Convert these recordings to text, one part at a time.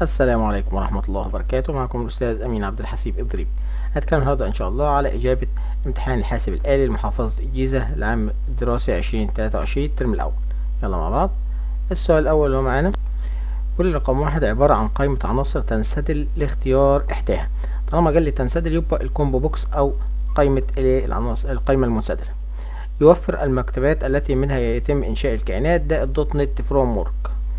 السلام عليكم ورحمة الله وبركاته معكم الأستاذ أمين عبد الحسيب إدريب هتكلم النهاردة إن شاء الله على إجابة امتحان الحاسب الآلي لمحافظة الجيزة العام الدراسي عشرين تلاتة وعشرين الترم الأول يلا مع بعض السؤال الأول اللي هو معانا كل رقم واحد عبارة عن قائمة عناصر تنسدل لاختيار إحداها طالما جال لي تنسدل يبقى الكومبو بوكس أو قائمة العناصر القائمة المنسدلة يوفر المكتبات التي منها يتم إنشاء الكائنات ده الدوت نت فروم ورك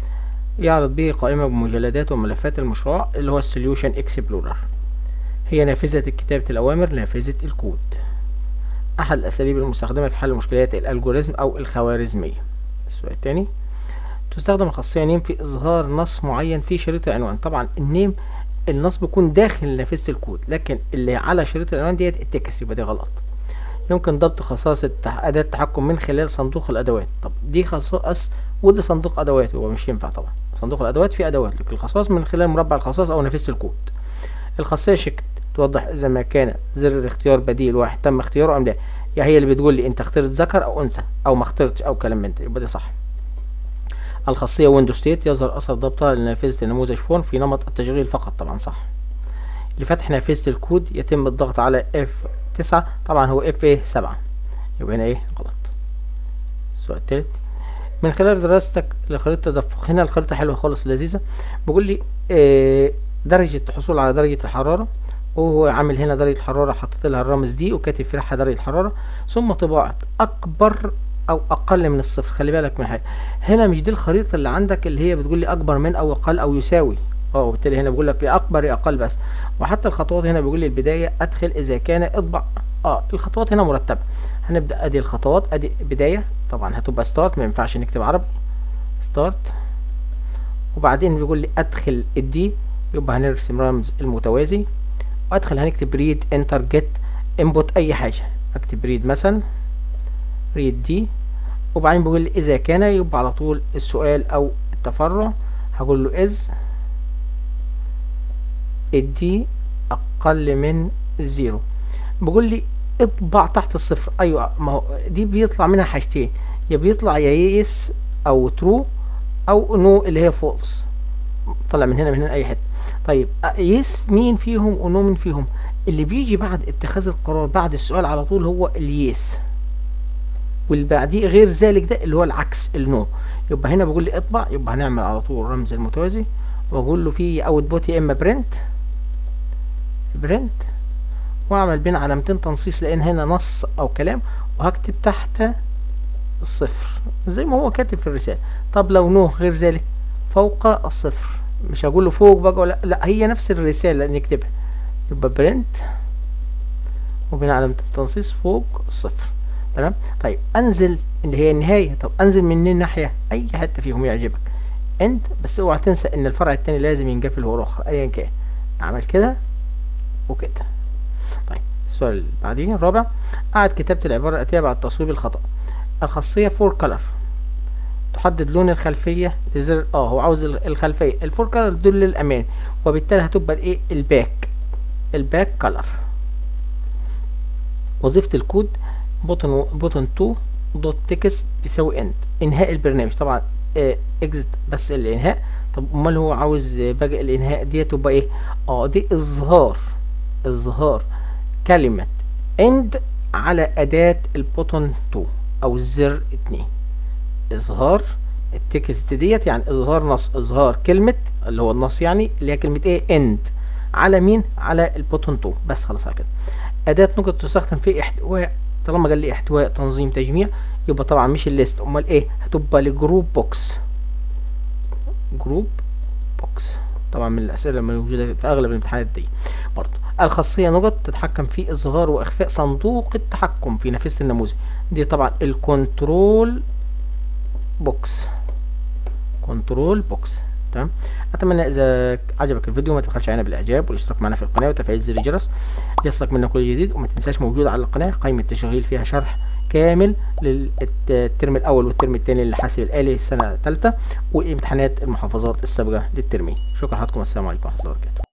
يعرض به قائمة بمجلدات وملفات المشروع اللي هو السوليوشن اكسبلورر هي نافذة كتابة الأوامر نافذة الكود أحد الأساليب المستخدمة في حل مشكلات الألجوريزم أو الخوارزمية السؤال الثاني تستخدم الخاصية نيم في إظهار نص معين في شريط العنوان طبعا النيم النص بيكون داخل نافذة الكود لكن اللي على شريط العنوان ديت التكست يبقى دي غلط يمكن ضبط خصائص أداة التحكم من خلال صندوق الأدوات طب دي خصائص ودي صندوق أدوات هو مش ينفع طبعا صندوق الأدوات فيه أدوات لكن الخصائص من خلال مربع الخصائص أو نافذة الكود الخاصية شيك توضح إذا ما كان زر الاختيار بديل واحد تم اختياره أم لا يعني هي اللي بتقول لي أنت اخترت ذكر أو أنثى أو ما اخترتش أو كلام من ده يبقى دي صح الخاصية ويندوز ستيت يظهر أثر ضبطها لنافذة النموذج فون في نمط التشغيل فقط طبعا صح لفتح نافذة الكود يتم الضغط على F9 طبعا هو F7 يبقى هنا ايه غلط السؤال التالت من خلال دراستك لخريطة تدفق هنا الخريطة حلوة خالص لذيذة بيقول لي آه درجة الحصول على درجة الحرارة وهو عامل هنا درجة الحرارة حطيت لها الرمز دي وكاتب في ريحها درجة الحرارة ثم طباعة أكبر أو أقل من الصفر خلي بالك من حاجة هنا مش دي الخريطة اللي عندك اللي هي بتقول لي أكبر من أو أقل أو يساوي اه وبالتالي هنا بيقول لك يا أكبر يا أقل بس وحتى الخطوات هنا بيقول لي البداية أدخل إذا كان اطبع اه الخطوات هنا مرتبة هنبدأ أدي الخطوات أدي بداية طبعا هتبقى ستارت ما ينفعش نكتب عربي ستارت وبعدين بيقول لي أدخل الدي يبقى هنرسم رمز المتوازي وأدخل هنكتب ريد انتر جيت انبوت أي حاجة أكتب ريد مثلا ريد دي وبعدين بيقول لي إذا كان يبقى على طول السؤال أو التفرع هقول له إذ الدي أقل من الزيرو بيقول لي اطبع تحت الصفر ايوه ما هو دي بيطلع منها حاجتين يا بيطلع يا يس او ترو او نو اللي هي فولس طلع من هنا من هنا اي حته طيب يس مين فيهم ونو مين فيهم اللي بيجي بعد اتخاذ القرار بعد السؤال على طول هو اليس واللي بعديه غير ذلك ده اللي هو العكس النو يبقى هنا بقول لي اطبع يبقى هنعمل على طول رمز المتوازي واقول له في اوت بوت يا اما برنت برنت واعمل بين علامتين تنصيص لان هنا نص او كلام وهكتب تحت الصفر زي ما هو كاتب في الرسالة طب لو نو غير ذلك فوق الصفر مش هقول له فوق بقى ولا لا هي نفس الرسالة نكتبها يبقى برنت وبين علامة التنصيص فوق الصفر تمام طيب انزل اللي هي النهاية طب انزل من الناحية اي حتة فيهم يعجبك انت بس اوعى تنسى ان الفرع التاني لازم ينقفل هو الاخر ايا كان اعمل كده وكده طيب السؤال اللي بعديه الرابع أعد كتابة العبارة الآتية بعد تصويب الخطأ الخاصية فور كلر تحدد لون الخلفية لزر اه هو عاوز الخلفية الفور كلر دول للأمان وبالتالي هتبقى الايه الباك الباك كلر وظيفة الكود بوتن بوتن 2 دوت تكست بيساوي اند انهاء البرنامج طبعا اه اكزت بس الانهاء طب امال هو عاوز باقي الانهاء دي تبقى ايه اه دي اظهار اظهار كلمة end على أداة البوتون 2 أو الزر 2 إظهار التكست ديت يعني إظهار نص إظهار كلمة اللي هو النص يعني اللي هي كلمة إيه end على مين؟ على البوتون 2 بس خلاص على كده أداة ممكن تستخدم في احتواء طالما قال لي احتواء تنظيم تجميع يبقى طبعا مش الليست أمال إيه؟ هتبقى لجروب بوكس جروب بوكس طبعا من الأسئلة الموجودة في أغلب الامتحانات دي برضه الخاصية نقط تتحكم في إظهار وإخفاء صندوق التحكم في نافذة النموذج دي طبعا الكنترول بوكس كنترول بوكس تمام اتمنى اذا عجبك الفيديو ما تبخلش علينا بالاعجاب والاشتراك معنا في القناه وتفعيل زر الجرس ليصلك منا كل جديد وما تنساش موجود على القناه قائمه تشغيل فيها شرح كامل للترم الاول والترم الثاني للحاسب الالي السنه الثالثه وامتحانات المحافظات السابقه للترمين شكرا لحضراتكم السلام عليكم ورحمه الله وبركاته